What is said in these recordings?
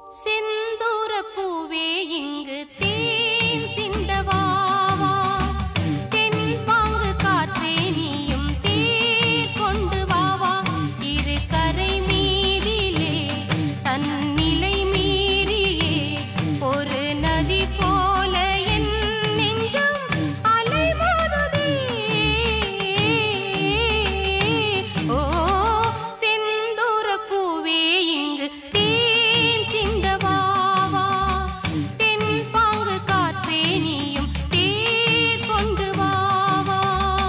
செந்தூர பூவே இங்கு தேன் சிந்தவாவா தென் பாங்கு காற்றே நீயும் தேர் கொண்டு வாவா இரு கரை மீறிலே தன்னிலை மீறியே ஒரு நதி போல என் நெஞ்சம் அலைமோதுதே ஓ செந்தூர பூவே இங்கு தேன் சிந்தவாவா தென் பாங்கு காற்றே நீயும் தேர் கொண்டு வாவா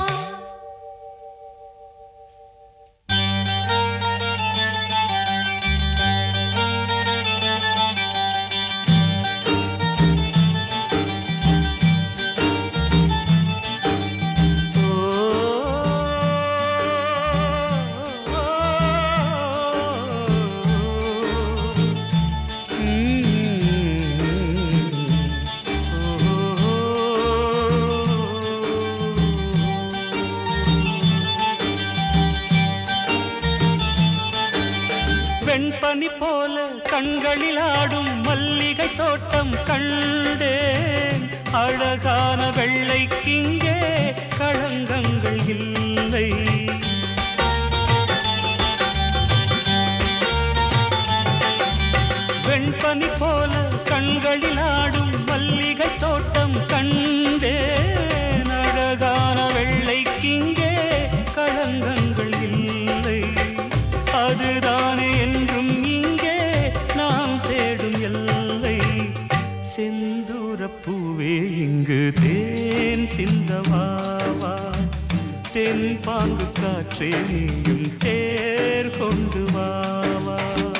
வெண்பனி போல கண்களில் ஆடும் மல்லிகை தோட்டம் கண்டேன் அழகான வெள்ளைக்கிங்கே களங்கங்கள் இல்லை வெண்பனி போல கண்களில் ஆடும் மல்லிகை தோட்டம் கண்டேன் அழகான வெள்ளைக்கிங்கே களங்கங்கள் இல்லை அதுதானே என்றும் இங்கே நாம் தேடும் எல்லை செந்தூர பூவே இங்கு தேன் சிந்தவாவா தென் பாங்கு காற்றே நீயும் தேர் கொண்டு வாவா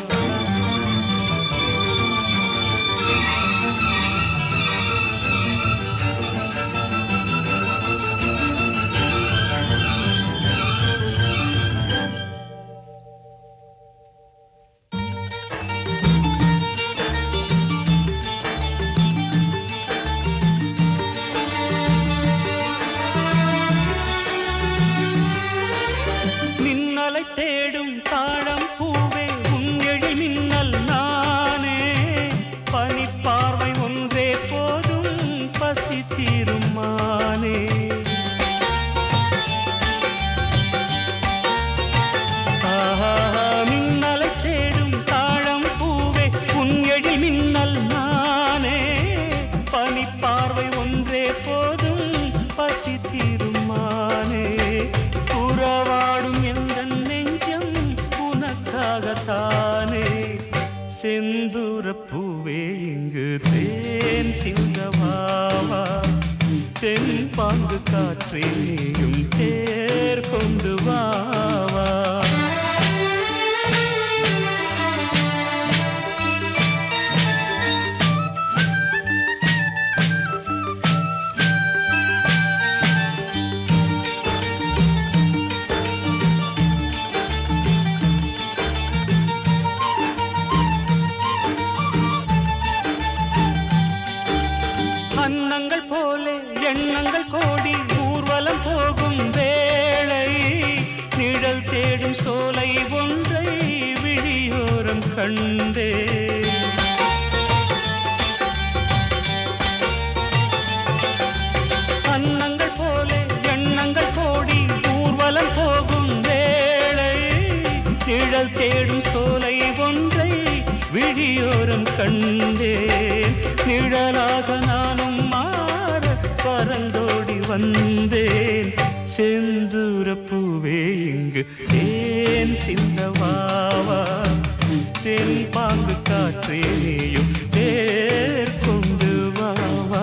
மின்னலை தேடும் தாழம் பூவே உங்கெழி மின்னல் நானே பனிப்பார்வை ஒன்றே போதும் பசி தீரும் மானே ஆஹா, மின்னலை தேடும் தாழம் பூவே உங்கெழி மின்னல் நானே பனிப்பார்வை ஒன்றே போதும் பசி தீரும் மானே உறவாடும் எந்த நெஞ்சம் உனக்காகத்தானே செந்தூர பூவே இங்கு தேன் சிந்தவாவா தென் பாங்கு காற்றே நீயும் தேர் கொண்டு வாவா அன்னங்கள் போலே எண்ணங்கள் கோடி ஊர்வலம் போகும் வேளை நிழல் தேடும் சோலை ஒன்றை விழியோரம் கண்டே அன்னங்கள் போலே எண்ணங்கள் கோடி ஊர்வலம் போகும் வேளை நிழல் தேடும் சோலை ஒன்றை விழியோரம் கண்டேன் நிழலாக நானும் மாற பறந்தோடி வந்தேன் செந்தூர பூவே இங்கு தேன் சிந்தவாவா தென் பாங்கு காற்றே நீயும் தேர் கொண்டு வாவா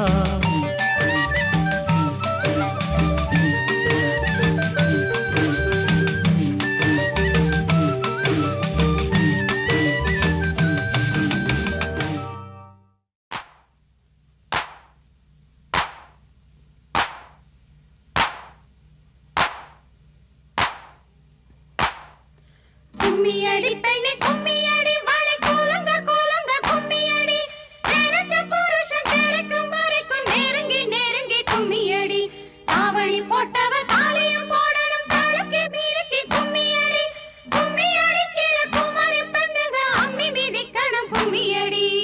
கும்மியடி பெண்ணே கும்மியடி வாழை கூலுங்க கூலுங்க கும்மியடி நினைச்ச புருஷன் கிடைக்கும் வரைக்கும் நெருங்கி நெருங்கி கும்மியடி தாவணி போட்டவ தாலியும் போடணும் தழுக்கி பீருக்கி கும்மியடி கும்மியடி கீழ குமரி பெண்ணுங்க அம்மி மிதிக்கணும் கும்மியடி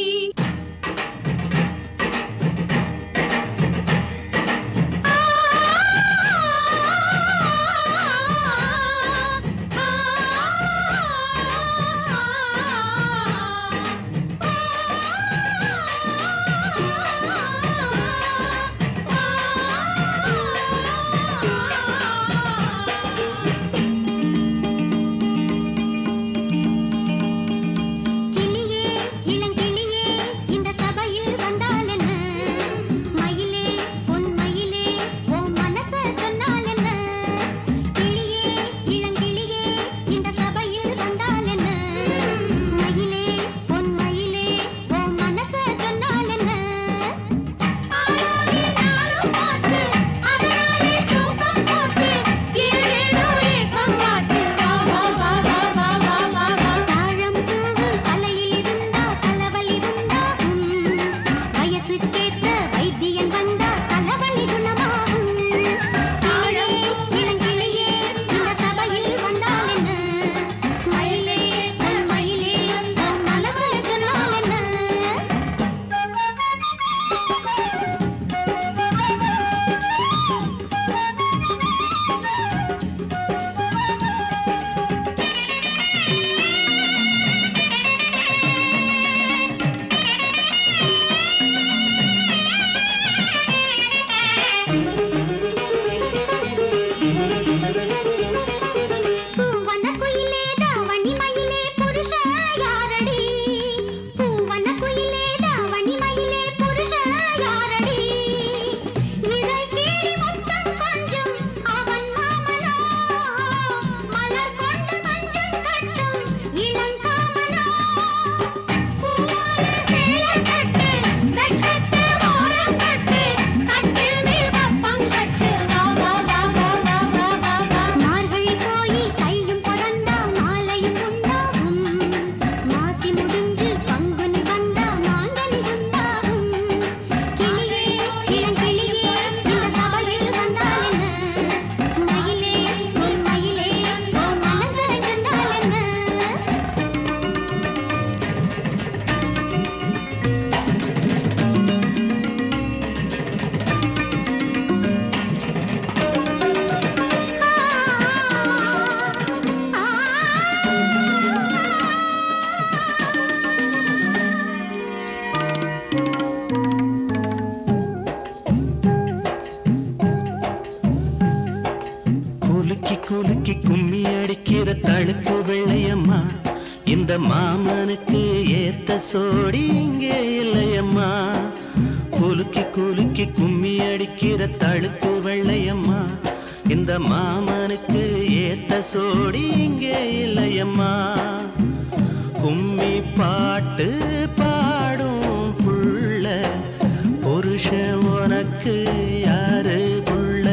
இந்த மாமனுக்கு ஏத்த சோடி இங்கே இல்லையம்மா குலுக்கி குலுக்கி கும்மி அடிக்கிற தழுக்கு வெள்ளையம்மா இந்த மாமனுக்கு ஏத்த சோடி இங்கே இல்லையம்மா கும்மி பாட்டு பாடும் புள்ள புருஷன் உனக்கு யாரு புள்ள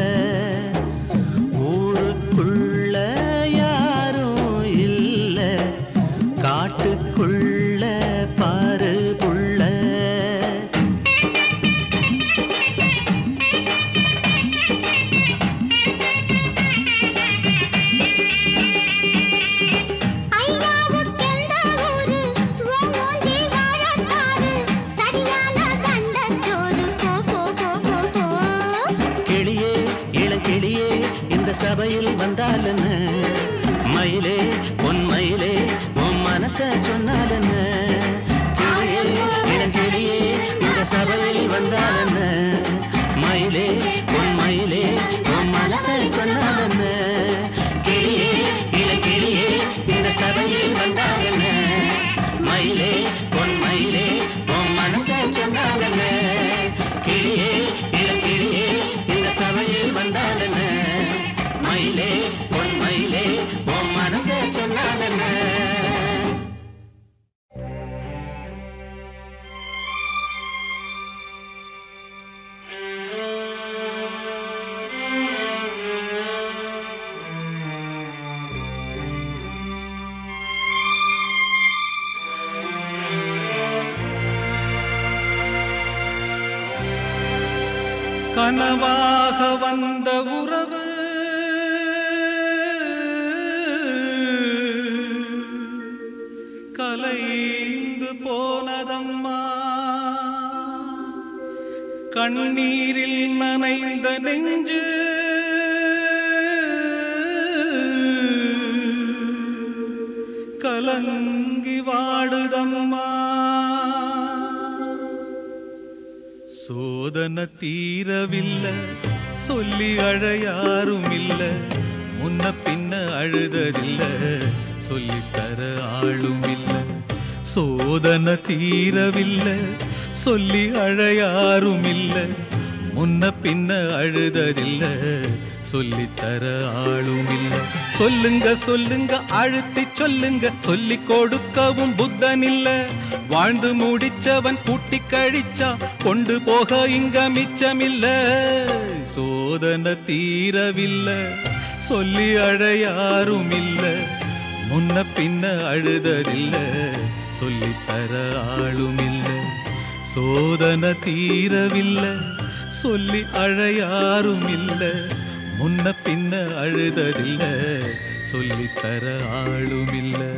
ஊருக்குள்ள யாரும் இல்ல காட்டுக்குள்ள பாரு புள்ள ஐயாவுக்கெந்த ஊரு உன் மூஞ்சி வாழத்தாரு சரியான கண்டச்சோறு போ போ போ போ போ கிளியே இளங்கிளியே இந்த சபையில் வந்தாலென்ன மயிலே பொன் மயிலே உன் மனச சொன்னாலென்ன கிளியே இளங்கிளியே இந்த சபையில் வந்தாலென்ன மயிலே பொன் மயிலே உன் மனச சொன்னாலென்ன கிளியே இளங்கிளியே இந்த சபையில் வந்தாலென்ன மயிலே பொன் மயிலே உன் மனச சொன்னாலென்ன கிளியே இளங்கிளியே இந்த சபையில் வந்தாலென்ன மயிலே பொன் மயிலே உன் மனச சொன்னாலென்ன கனவாக வந்த உறவு கலைந்து போனதம்மா கண்ணீரில் நனைந்த நெஞ்சு கலங்கி வாடுதம்மா சோதனை தீரவில்லை சொல்லி அழ யாரும் இல்ல முன்ன பின்ன அழுததில்ல சொல்லித்தர ஆளும் இல்ல சோதனை தீரவில்லை சொல்லி அழ யாரும் இல்ல முன்ன பின்ன அழுததில்ல சொல்லித்தர ஆளும் இல்ல சொல்லுங்க சொல்லுங்க அழுத்தி சொல்லுங்க சொல்லி கொடுக்கவும் புத்தன் இல்ல வாழ்ந்து முடிச்சவன் கூட்டி கழிச்சா கொண்டு போக இங்க மிச்சமில்ல சோதனை தீரவில்லை சொல்லி அழ யாரும் இல்ல முன்ன பின்ன அழுததில்ல சொல்லித்தர ஆளும் இல்ல சோதனை தீரவில்லை சொல்லி அழ யாரும் இல்ல முன்ன பின்ன அழுததில்ல சொல்லித்தர ஆளும் இல்லை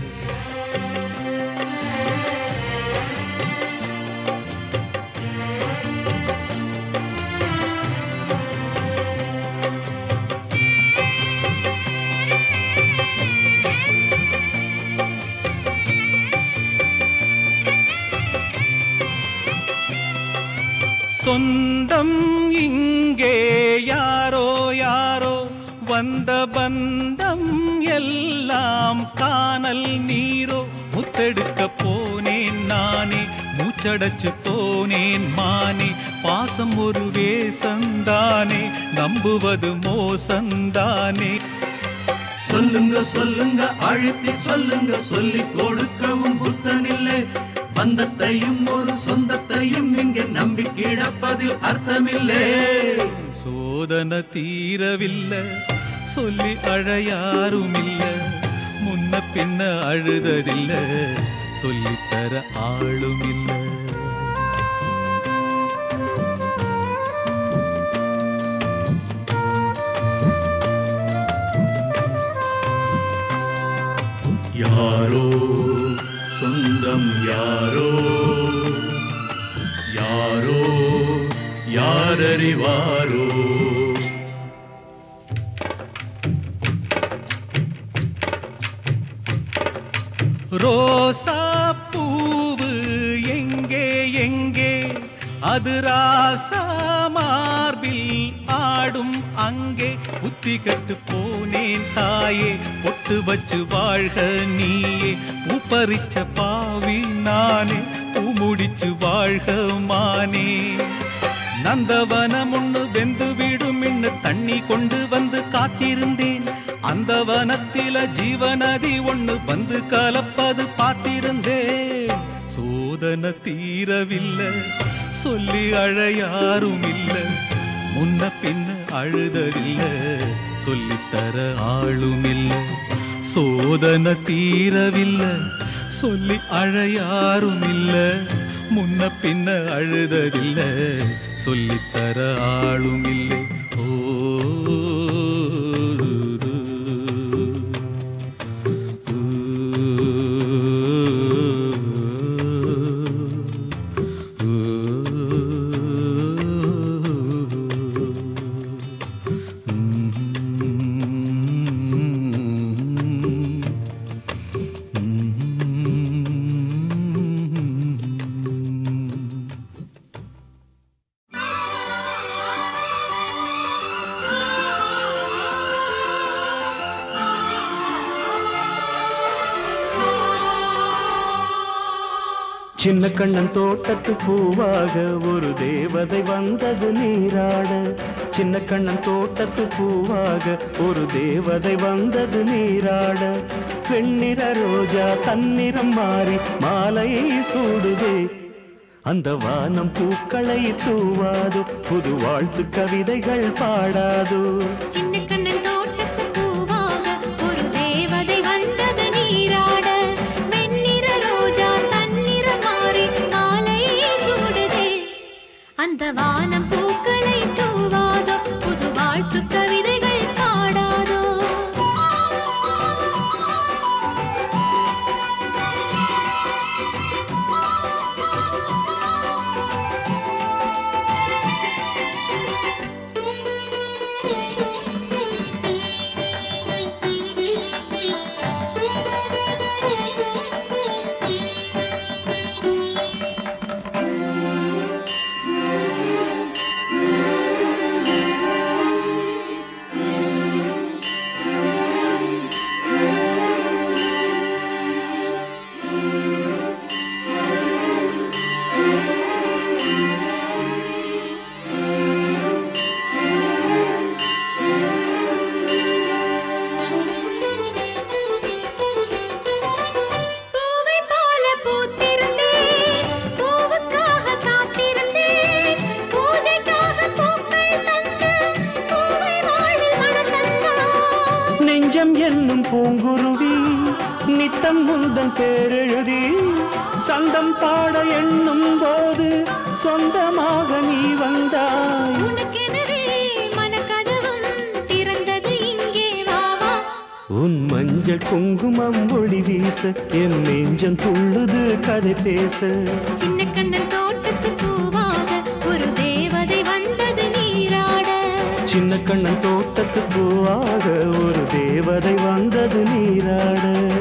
சொந்தம் இங்கே யாரோ யாரோ வந்த பந்தம் எல்லாம் காணல் நீரோ முத்தெடுக்க போனேன் நானே மூச்சடைச்சு போனேன் மானே பாசம் ஒரு வேசந்தானே நம்புவது மோசந்தானே சொல்லுங்க சொல்லுங்க அழுத்தி சொல்லுங்க சொல்லி கொடுக்கவும் புத்தனில்லை பந்தத்தையும் ஒரு சொந்தத்தையும் இங்கே நம்பி கிடப்பதில் அர்த்தமில்லை சோதனை தீரவில்லை சொல்லி அழ யாரும் இல்ல முன்ன பின்ன அழுததில்ல சொல்லித்தர ஆளும் இல்ல யாரோ சொந்தம் யாரோ யாரோ யாரறிவாரோ ரோசா பூவு எங்கே எங்கே அது ராசா மார்பில் ஆடும் அங்கே புத்தி கட்டு போனேன் தாயே பொட்டு வச்சு வாழ்க நீயே பூ பறிச்ச பாவி நானே பூ முடிச்சு வாழ்க மானே நந்தவனம் ஒண்ணு வெந்து விடும் இன்னு தண்ணி கொண்டு வந்து காத்திருந்தேன் அந்த வனத்தில ஜீவநதி ஒண்ணு வந்து கலப்பது பார்த்திருந்தேன் சோதனை தீரவில்லை சொல்லி அழ யாரும் இல்ல முன்ன பின்ன அழுததில்ல சொல்லித்தர ஆளும் இல்ல சோதனை தீரவில்லை சொல்லி அழ யாரும் இல்ல முன்ன பின்ன அழுததில்ல சொல்லித்தர ஆளும் இல்லை ஓ சின்ன கண்ணன் தோட்டத்து பூவாக ஒரு தேவதை வந்தது நீராட சின்ன கண்ணன் தோட்டத்து பூவாக ஒரு தேவதை வந்தது நீராட வெண்ணிற ரோஜா தன்னிறம் மாறி மாலையை சூடுதே அந்த வானம் பூக்களை தூவாது புது வாழ்த்து கவிதைகள் பாடாதோ சின்ன கண்ணன் தோட்டத்து பூவாக ஒரு தேவதை வந்தது நீராட வெண்ணிற ரோஜா தன்னிற மாறி மாலை சூடுதே அந்த வானம் பூக்களை தூவாதோ புது வாழ்த்து கவிதைகள் பாடாதோ பூவை போல பூத்திருந்தேன் பூவுக்காக காத்திருந்தேன் பூஜைக்காக பூக்கள் தந்து பூவை வாழ்வில் மனம் தந்தாய் நெஞ்சம் என்னும் பூங்குருவி நித்தம் முந்தன் பேரெழுதி சந்தம் பாட எண்ணும் போது சொந்தமாக நீ வந்தாய் உனக்கெனவே மனக்கதவும் திறந்தது இங்கே வா வா உன் மஞ்சள் குங்குமம் ஒளி வீச என் நெஞ்சம் துள்ளுது கதை பேச சின்ன கண்ணன் தோட்டத்து பூவாக ஒரு தேவதை வந்தது நீராட சின்ன கண்ணன் தோட்டத்து பூவாக ஒரு தேவதை வந்தது நீராட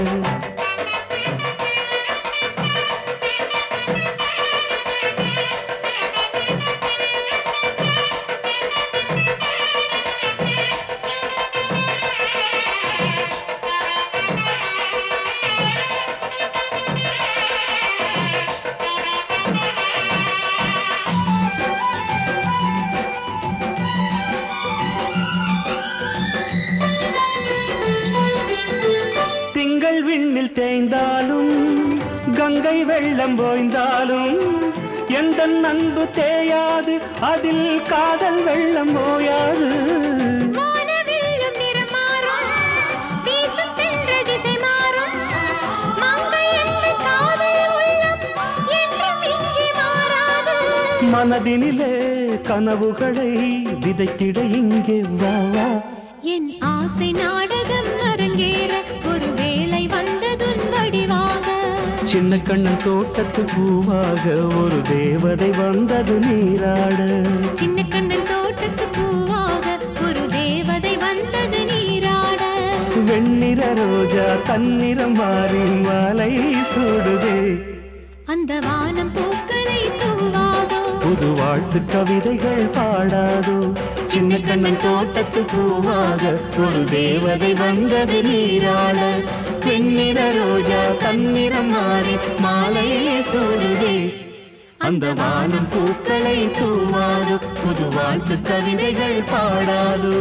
திங்கள் விண்ணில் தேய்ந்தாலும் கங்கை வெள்ளம் ஓய்ந்தாலும் எந்த அன்பு தேயாது அதில் காதல் வெள்ளம் ஓயாது வானவில்லும் நிறம் மாறும் வீசும் தென்றல் திசை மாறும் மங்கை என்ற காதல் உள்ளம் என்றும் இங்கே மாறாது மனதினிலே கனவுகளை விதைத்திட இங்கே வா வா என் ஆசை நாடகம் அரங்கேற ஒரு வேளை வந்ததுன் வடிவாக சின்ன கண்ணன் தோட்டத்து பூவாக ஒரு தேவதை வந்தது நீராட சின்ன கண்ணன் தோட்டத்து பூவாக ஒரு தேவதை வந்தது நீராட வெண்ணிற ரோஜா தன்னிறம் மாறி மாலை சூடுதே அந்த வானம் பூக்களை தூவாதோ புது வாழ்த்து கவிதைகள் பாடாதோ சின்ன கண்ணன் தோட்டத்து பூவாக ஒரு தேவதை வந்தது நீராட வெண்ணிற ரோஜா தன்னிறம் மாறி மாலையே சூடுதே அந்த வானம் பூக்களை தூவாதோ புது வாழ்த்து கவிதைகள் பாடாதோ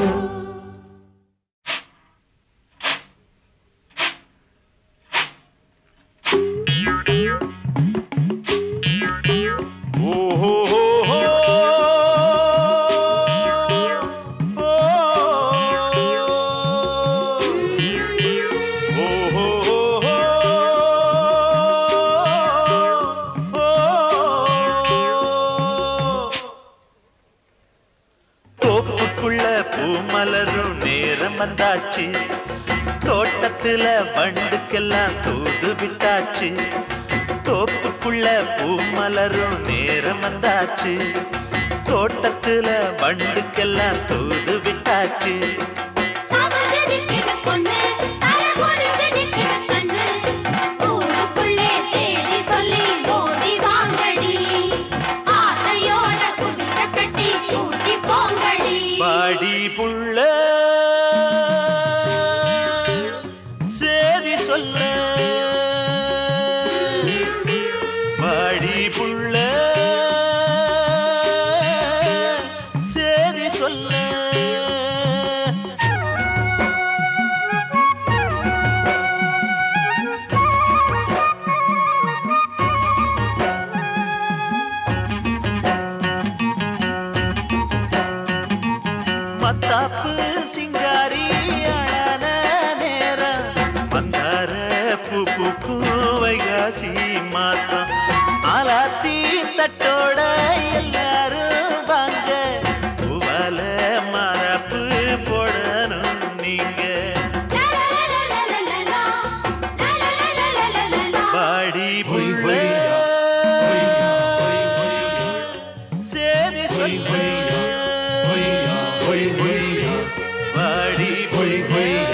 தோப்புக்குள்ள பூமலரும் நேரம் வந்தாச்சு தோட்டத்துல வண்டுக்கெல்லாம் தூது விட்டாச்சு தோப்புக்குள்ள பூமலரும் நேரம் வந்தாச்சு தோட்டத்துல வண்டுக்கெல்லாம் தூது விட்டாச்சு சாமர்ந்து நிக்கிற பொண்ணு, தலை குனிந்து நிக்கிற கண்ணு. ஊருக்குள்ளே சேதி சொல்லி ஓடி வாங்கடி. ஆசையோட குடிசை கட்டி கூட்டி போங்கடி. பாடி புள்ள சேதி சொல்ல பாடி புள்ள சேதி சொல்ல மத்தாப்பு சிங்காரி அழான நேரம் மந்தார பூ பூக்கும் வைகாசி மாசம் ஆலாத்தி தட்டோட எல்லாரும் வாங்க பூவால மரப்பு போடணும் நீங்க லலலலலலலலா, லலலலலலலலா. பாடி புள்ள சேதி சொல்ல பாடி புள்ள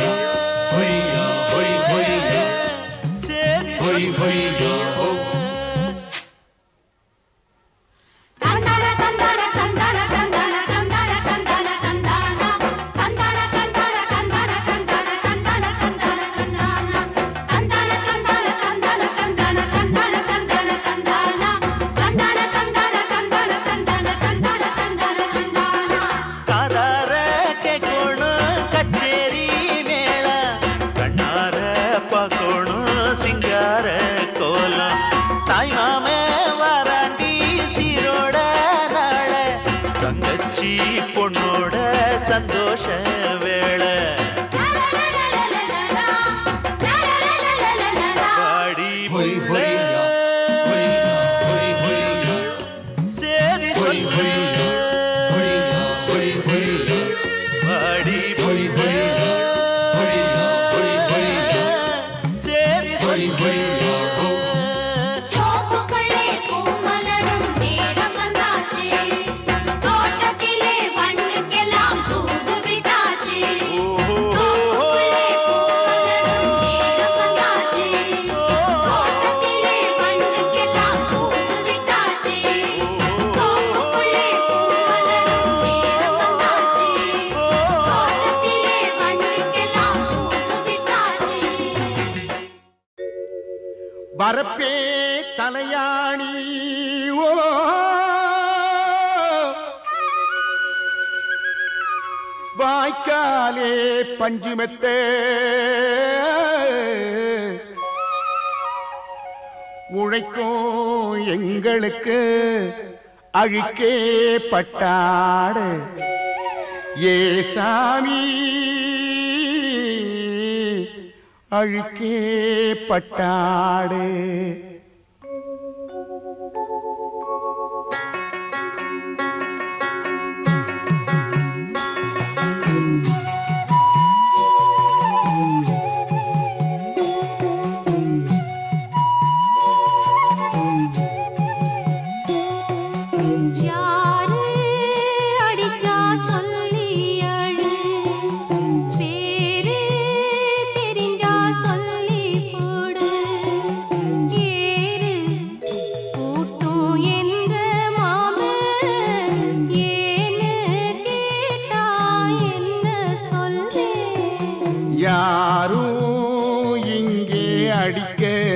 சேதி சொல்ல தந்தான தந்தான தந்தான தந்தான தந்தான தந்தான தந்தானா. தந்தான தந்தான தந்தான தந்தான தந்தான தந்தான தந்தானா. தந்தான தந்தான தந்தான தந்தான தந்தான தந்தான தந்தானா. தந்தான தந்தான தந்தான தந்தான தந்தான தந்தான தந்தானா. காதார கேட்கணும் கச்சேரி மேள கண்ணார பார்க்கணும் சிங்கார கோலம் தாய் மாமே வாராண்டி சீரோட நாள தங்கச்சி பொண்ணோட சந்தோஷ வேளை லலலலலலலலா, லலலலலலலலா. பாடி புள்ள சேதி சொல்ல பாடி புள்ள சேதி சொல்ல தோப்புக்குள்ளே பூமலரும் நேரம் வந்தாச்சு. தோட்டத்திலே வண்டுக்கெல்லாம் தூது விட்டாச்சு. தோப்புக்குள்ளே பூமலரும் நேரம் வந்தாச்சு. தோட்டத்திலே வண்டுக்கெல்லாம் தூது விட்டாச்சு. தோப்புக்குள்ளே பூமலரும் நேரம் வந்தாச்சு. தோட்டத்திலே வண்டுக்கெல்லாம் தூது விட்டாச்சு. வரப்பே தலையாணி ஓ வாய்க்காலே பஞ்சுமெத்தே உழைக்கும் எங்களுக்கு அழிக்கே பட்டாடு ஏ சாமி அழுக்கே பட்டாடு யாரு அடிச்சா சொல்லி அழு பேரு தெரிஞ்சா சொல்லி போடு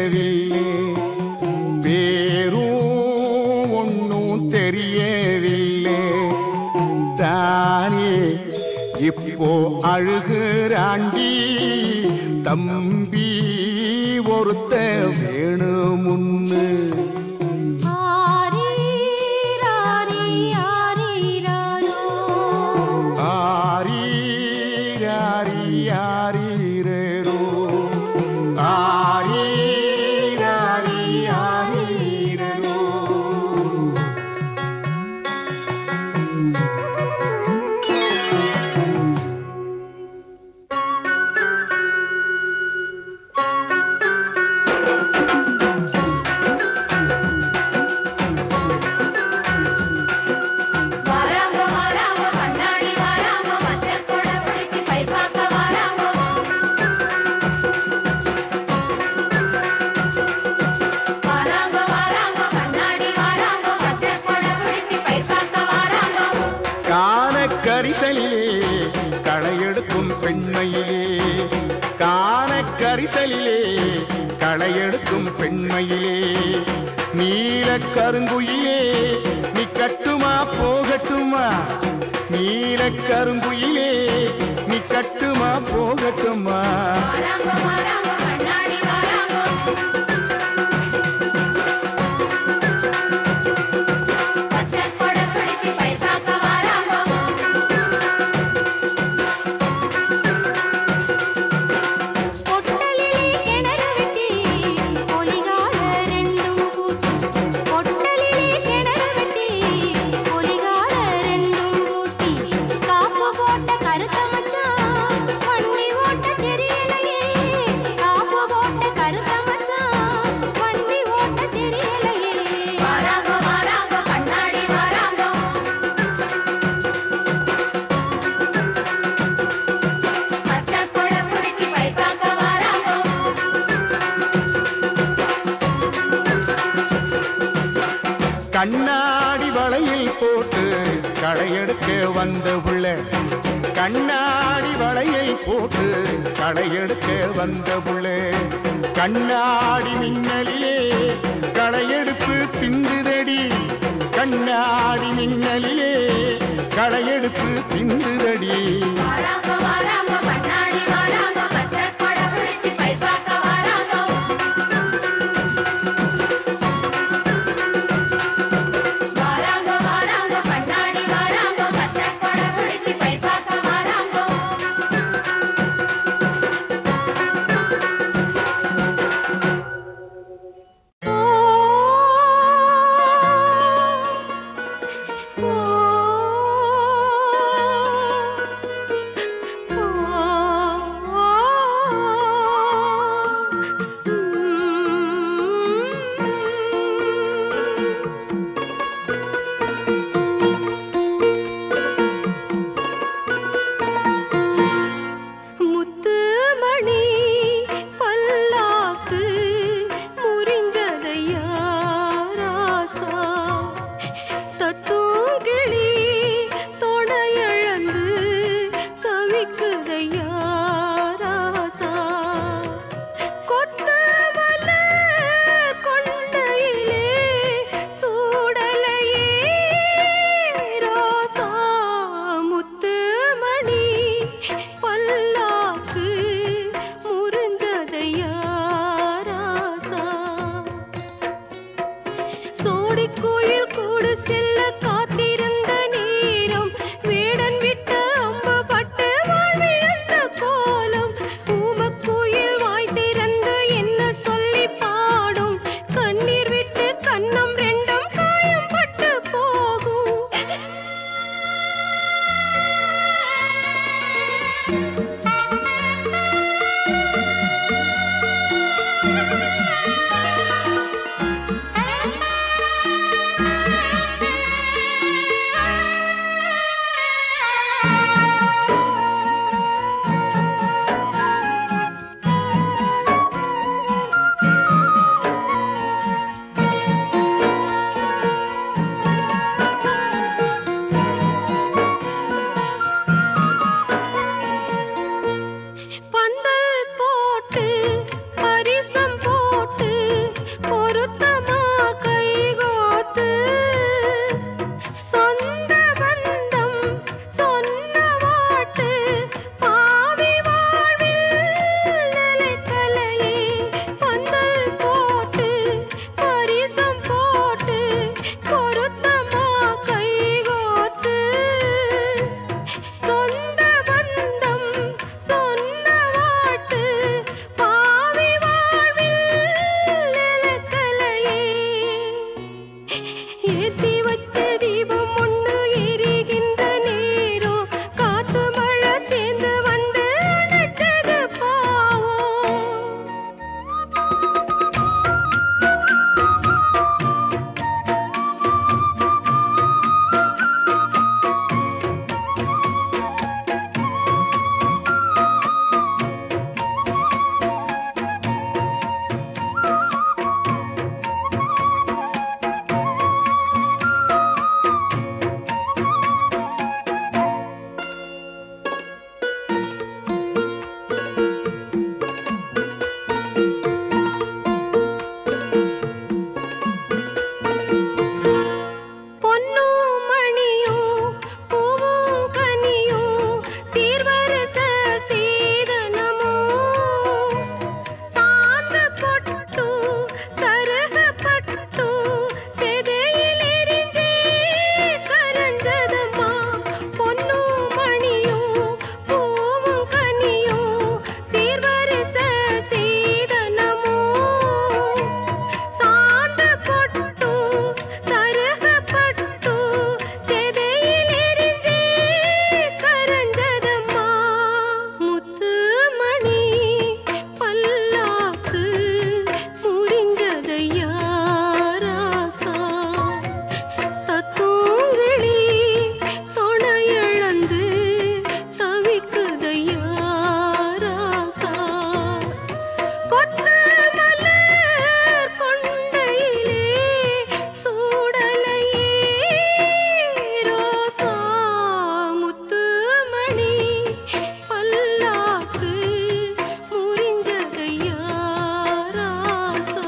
தெரியவில்லை பேரும் ஒன்னும் தெரியவில்லை தானே இப்போ அழுகிறாண்டி தம்பி ஒருத்த வேணுமுன்னு ஆரீராரி ஆரீராரோ. ஆரீராரி ஆரீரேரோ. ஆரீராரி ஆரீரேரோ. வாராங்க வாராங்க கண்ணாடி வாராங்க மஞ்சள் கொடை பிடிச்சு பை பார்க்க வாராங்க வாராங்க வாராங்க கண்ணாடி வாராங்க மஞ்சள் கொடை பிடிச்சு பை பார்க்க வாராங்க காண கரிசலிலே களையெடுக்கும் பெண்மையிலே காண கரிசலிலே களையெடுக்கும் பெண்மையிலே நீல கருங்குயிலே நீ கட்டுமா போகட்டுமா நீல கருங்குயிலே நீ கட்டுமா போகட்டுமா வாராங்க வாராங்க கண்ணாடி வாராங்க மஞ்சள் கொடை பிடிச்சு பை பார்க்க வாராங்க பொட்டலிலே கிணறு வெட்டி பொலிகால ரெண்டும் கூட்டி பொட்டலிலே கிணறு வெட்டி பொலிகால ரெண்டும் கூட்டி காப்பு போட்ட கருத்த மச்சான் வண்டி ஓட்ட தெரியலையே காப்பு போட்ட கருத்த மச்சான் வண்டி ஓட்ட தெரியலையே வாராங்க வாராங்க கண்ணாடி வாராங்க மச்சான் கொடை பிடிச்சு பை பார்க்க வாராங்க கண்ணாடி வளையில் போட்டு களையெடுக்க வந்த புள்ள கண்ணாடி வளையில் போட்டு களையெடுக்க வந்த புள்ள கண்ணாடி மின்னலிலே களையெடுப்பு பிந்துதடி கண்ணாடி மின்னலிலே களையெடுப்பு பிந்துதடி வாராங்க வாராங்க கண்ணாடி வாராங்க மச்சான் கொடை பிடிச்சு பை பார்க்க வாராங்க வாராங்க வாராங்க கண்ணாடி வாராங்க மச்சான் கொடை பிடிச்சு பை பார்க்க வாராங்க ஓ பொருத்தமா கைகோத்து சொந்த பந்தம் சொன்ன வாட்டு பாவி வாழ்வில் நிலைக்கலையே பந்தல் போட்டு பரிசம் போட்டு பொருத்தமா கைகோத்து சொந்த பந்தம் சொன்ன வாட்டு பாவி வாழ்வில் நிலைக்கலையே ஏத்தி வச்ச தீபம் ஒண்ணு எரிகின்ற நேரம் காத்து மழை சேர்ந்து வந்து அணைச்சது பாவம் பொன்னும் மணியும் பூவும் கனியும் சீர்வரிச சீதனமும் சாந்த பொட்டு சருக பட்டு செதையில் எரிஞ்சே கரஞ்சதம்மா பொன்னும் மணியும் பூவும் கனியும் சீர்வரிச சீதனமும் சாந்த பொட்டு சருகப்பட்டு செதையில் எரிஞ்சே கரஞ்சதம்மா முத்துமணி பல்லாக்கு முறிஞ்சதையா ராசா தத்தூங்கிளி துணையிழந்து தவிக்குதையா ராசா கொத்து மலர் கொண்டையிலே சூடலையே ரோசா முத்துமணி பல்லாக்கு முறிஞ்சதையா ராசா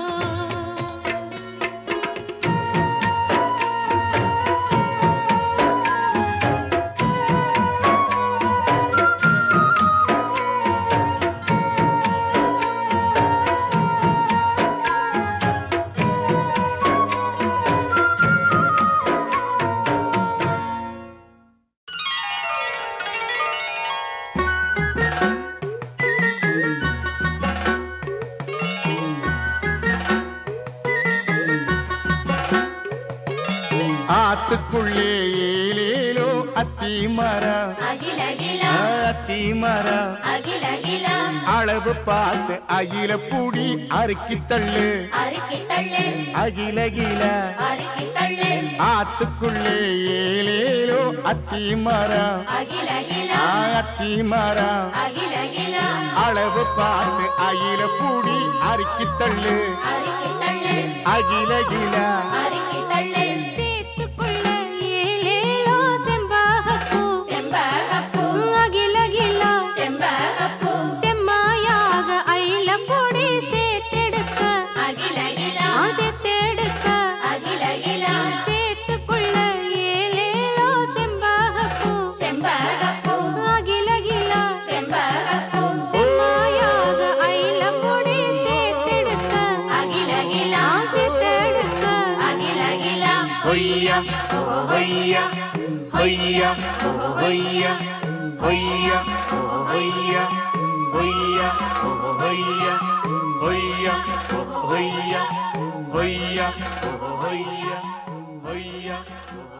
ஆத்துக்குள்ளே ஏலேலோ அத்தி மரம் அகில அகில அத்தி மரம் அகில அகில அளவு பார்த்து அகில பூடி அறுக்கி தள்ளு அறுக்கி தள்ளு அகில கில அறுக்கி தள்ளு ஆத்துக்குள்ளே ஏலேலோ அத்தி மரம் அகில அகில அத்தி மரம் அகில அகில அளவு பார்த்து அகில பூடி அறுக்கி தள்ளு அறுக்கி தள்ளு அகில கில அறுக்கி தள்ளு சேத்துக்குள்ள ஏலேலோ செம்பகப்பூ செம்பகப்பூ அகில அகில செம்பகப்பூ செம்மாயாக ஐல பொடி சேத்தெடுக்க அகில அகில சேத்தெடுக்க அகில அகில சேத்துக்குள்ள ஏலேலோ செம்பகப்பூ செம்பகப்பூ அகில அகில செம்பகப்பூ செம்மாயாக ஐல பொடி சேத்தெடுக்க அகில அகில சேத்தெடுக்க அகில அகில ஹொய்யா ஹொய்யா ஹொய்யா ஹொய்யா ஹொய்யா ஹொய்யா ஹொய்யா ஹொய்யா ஹொய்யா ஹொய்யா ஹொய்யா ஹொய்யா ஹொய்யா